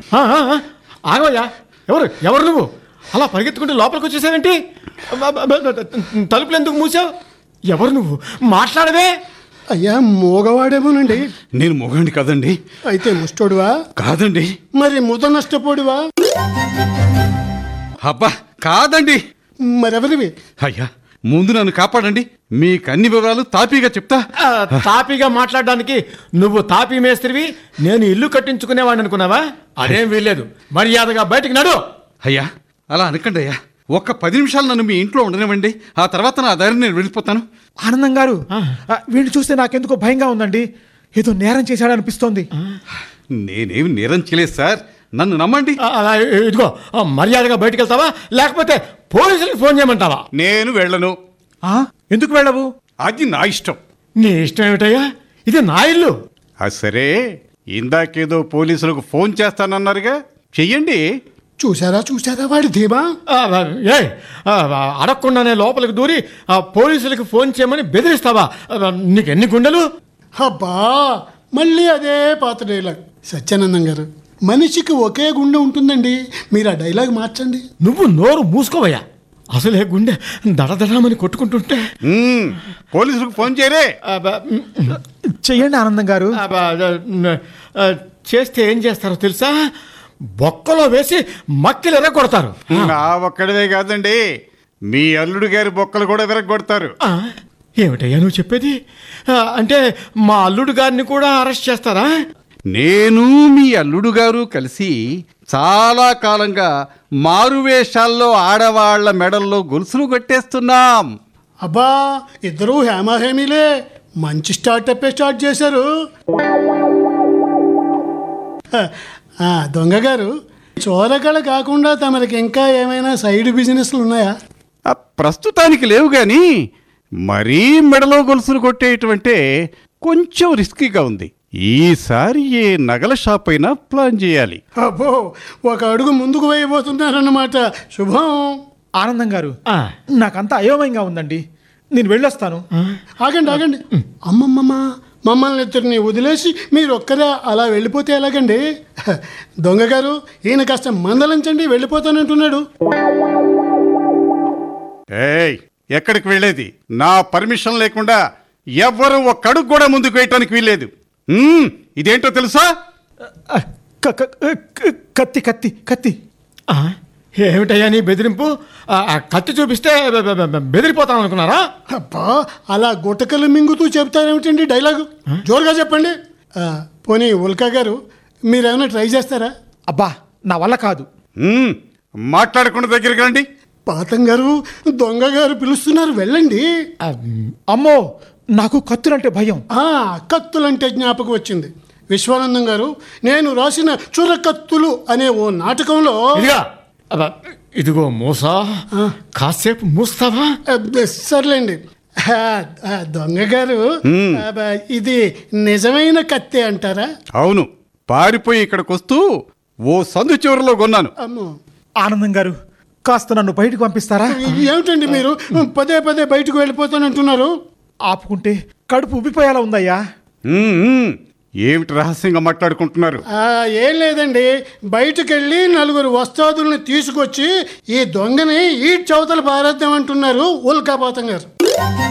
ఆ, ఆ, ఆ, ఆగవయ్యా ఎవరు ఎవరు నువ్వు అలా పరిగెత్తుకుంటూ లోపలికి వచ్చేసావేంటి అబ్బ, అబ్బ, అబ్బ, తలుపులు ఎందుకు మూసావు ఎవరు నువ్వు మాట్లాడవే అయ్యా మోగవాడేమోనండి నేను మొగండి కదండి అయితే ముష్టోడువా కాదండి మరి ముద నష్టపోడువా అబ్బా కాదండి మరెవరివి అయ్యా ముందు నన్ను కాపాడండి మీకు అన్ని వివరాలు తాపీగా చెప్తా ఆ, తాపీగా మాట్లాడడానికి నువ్వు తాపీ మేస్త్రివి నేను ఇల్లు కట్టించుకునేవాడిని అనుకున్నావా అదేం వీల్లేదు మర్యాదగా బయటికి నడు అయ్యా అలా అనకండి అయ్యా ఒక్క పది నిమిషాలు నన్ను మీ ఇంట్లో ఉండనివ్వండి ఆ తర్వాత నా దారిని నేను వెళ్ళిపోతాను ఆనందం గారు ఆ, వీడిని చూస్తే నాకెందుకో భయంగా ఉందండి ఏదో నేరం చేశాడనిపిస్తోంది నేనేమి నేరం చేయలేదు సార్ నన్ను నమ్మండి ఆ, ఆ, ఇదిగో ఆ, మర్యాదగా బయటికి వెళ్తావా లేకపోతే పోలీసులకు ఫోన్ చేయమంటావా నేను వెళ్ళను ఆ, ఎందుకు వెళ్ళవు అది నా ఇష్టం నీ ఇష్టం ఏమిటయ్యా ఇది నా ఇల్లు అది సరే ఇందాకేదో పోలీసులకు ఫోన్ చేస్తానన్నారుగా చెయ్యండి చూసారా చూసారా వాడి ధీమా ఆ, ఆ, ఏయ్ ఆ, ఆ, అడగకుండానే లోపలికి దూరి ఆ పోలీసులకు ఫోన్ చేయమని బెదిరిస్తావా ఆ, నీకు ఎన్ని గుండెలు అబ్బా మళ్ళీ అదే పాత డైలాగ్ సత్యానందం గారు మనిషికి ఒకే గుండె ఉంటుందండి మీరు ఆ డైలాగ్ మార్చండి నువ్వు నోరు మూసుకోవయ్యా అసలే గుండె దడదడమని కొట్టుకుంటుంటే మ్మ్, పోలీసులకు ఫోన్ చేయరే ఆ, బ- చెయ్యండి ఆనందం గారు ఆ, బ- ఆ, చేస్తే ఏం చేస్తారో తెలుసా బొక్కలో వేసి మక్కిలు ఎర్రగొడతారు నా ఒక్కడివే కాదండి మీ అల్లుడు గారి బొక్కలు కూడా విరగొడతారు ఆ, ఏమిటయ్యా నువ్వు చెప్పేది ఆ, అంటే మా అల్లుడు గారిని కూడా అరెస్ట్ చేస్తారా నేను మీ అల్లుడు గారు కలిసి చాలా కాలంగా మారువేషాల్లో ఆడవాళ్ల మెడల్లో గొలుసులు కొట్టేస్తున్నాం అబ్బా ఇద్దరూ హేమాహేమీలే మంచి స్టార్టప్ స్టార్ట్ చేశారు ఆ, దొంగ గారు చోరకళ కాకుండా తమరికి ఇంకా ఏమైనా సైడ్ బిజినెస్లు ఉన్నాయా ఆ, ప్రస్తుతానికి లేవు గాని మరీ మెడలో గొలుసులు కొట్టేయటమంటే కొంచెం రిస్కీగా ఉంది ఈసారి ఏ నగల షాప్ అయినా ప్లాన్ చేయాలి అబ్బో ఒక అడుగు ముందుకు వేయబోతున్నారన్నమాట శుభం ఆనందం గారు ఆ, నాకంతా అయోమయంగా ఉందండి నేను వెళ్ళొస్తాను ఆగండి ఆగండి అమ్మమ్మమ్మ మమ్మల్ని ఇద్దరిని వదిలేసి మీరు ఒక్కరే అలా వెళ్ళిపోతే ఎలాగండి దొంగ గారు ఈయన కాస్త మందలించండి వెళ్ళిపోతానంటున్నాడు ఏయ్ ఎక్కడికి వెళ్ళేది నా పర్మిషన్ లేకుండా ఎవ్వరూ ఒక్క అడుగు కూడా ముందుకు వేయటానికి వీల్లేదు మ్మ్, ఇదేంటో తెలుసా ఆ, క- క- క- కత్తి కత్తి కత్తి ఆ, ఏమిటయ్యా నీ బెదిరింపు ఆ, ఆ కత్తి చూపిస్తే బె- బె- బె- బెదిరిపోతాం అనుకున్నారా అబ్బా అలా గుట్టకలు మింగుతూ చెప్తారేమిటండి డైలాగు జోరుగా చెప్పండి ఆ, పోనీ ఉల్కా గారు మీరేమైనా ట్రై చేస్తారా అబ్బా నా వల్ల కాదు మ్మ్, మాట్లాడకుండా దగ్గరికి రండి పాతం గారు దొంగ గారు పిలుస్తున్నారు వెళ్ళండి ఆ, అమ్మో నాకు కత్తులంటే భయం ఆ కత్తులంటే జ్ఞాపకం వచ్చింది విశ్వానందం గారు నేను రాసిన చురకత్తులు అనే ఓ నాటకంలో ఇదిగా అబ్బా, ఇదిగో మూసా కాసేపు మూస్తావా అబ్బే, సర్లేండి ఆ, ఆ, దొంగ గారు అబ్బా, ఇది నిజమైన కత్తే అంటారా అవును పారిపోయి ఇక్కడికి వస్తూ ఓ సందు చివరిలో కొన్నాను అమ్మో ఆనందం గారు కాస్త నన్ను బయటకు పంపిస్తారా ఏమిటండి మీరు పదే పదే బయటకు వెళ్ళిపోతానంటున్నారు ఆపుకుంటే కడుపు ఉబ్బిపోయేలా ఉందయ్యా మ్మ్, మ్మ్. ఏమిటి రహస్యంగా మాట్లాడుకుంటున్నారు ఆ, ఏం లేదండి బయటకు వెళ్ళి నలుగురు వస్తాదుల్ని తీసుకొచ్చి ఈ దొంగని ఈ చౌతల పారేద్దామంటున్నారు ఉల్కాపాతం గారు